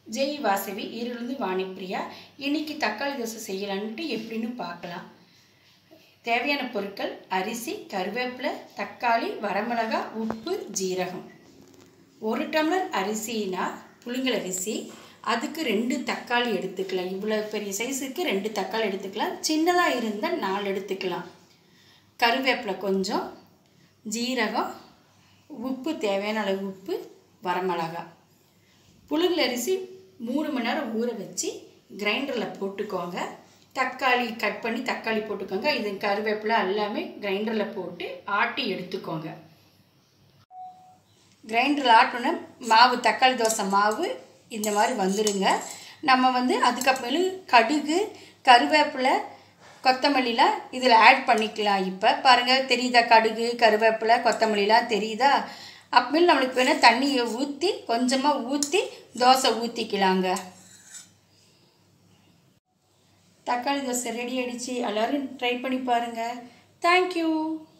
ஜெய் வாசவி ஈரிலிருந்து வாணிப்பிரியா இன்னைக்கு தக்காளி தோசை செய்யலான்ட்டு எப்படின்னு பார்க்கலாம் தேவையான பொருட்கள் அரிசி கருவேப்பிலை தக்காளி வரமிளகாய் உப்பு ஜீரகம் ஒரு டம்ளர் அரிசினா புழுங்கல் அரிசி அதுக்கு ரெண்டு தக்காளி எடுத்துக்கலாம் இவ்வளோ பெரிய சைஸுக்கு ரெண்டு தக்காளி எடுத்துக்கலாம் சின்னதாக இருந்தால் நாலு எடுத்துக்கலாம் கருவேப்பிலை கொஞ்சம் ஜீரகம் உப்பு தேவையான அளவு உப்பு வரமிளகாய் புழுங்கல் அரிசி மூணு மணி நேரம் ஊற வச்சு கிரைண்டரில் போட்டுக்கோங்க தக்காளி கட் பண்ணி தக்காளி போட்டுக்கோங்க இது கருவேப்பிலை எல்லாமே கிரைண்டரில் போட்டு ஆட்டி எடுத்துக்கோங்க கிரைண்டரில் ஆட்டின மாவு தக்காளி தோசை மாவு இந்த மாதிரி வந்துடுங்க நம்ம வந்து அதுக்கப்புறமேலு கடுகு கருவேப்பிலை கொத்தமல்லிலாம் இதில் ஆட் பண்ணிக்கலாம் இப்போ பாருங்கள் தெரியுதா கடுகு கருவேப்பிலை கொத்தமல்லிலாம் தெரியுதா அப்புறமேல் நம்மளுக்கு வேணால் தண்ணியை ஊற்றி கொஞ்சமாக ஊற்றி தோசை ஊற்றிக்கலாங்க தக்காளி தோசை ரெடி ஆகிடுச்சு எல்லோரும் ட்ரை பண்ணி பாருங்கள் தேங்க்யூ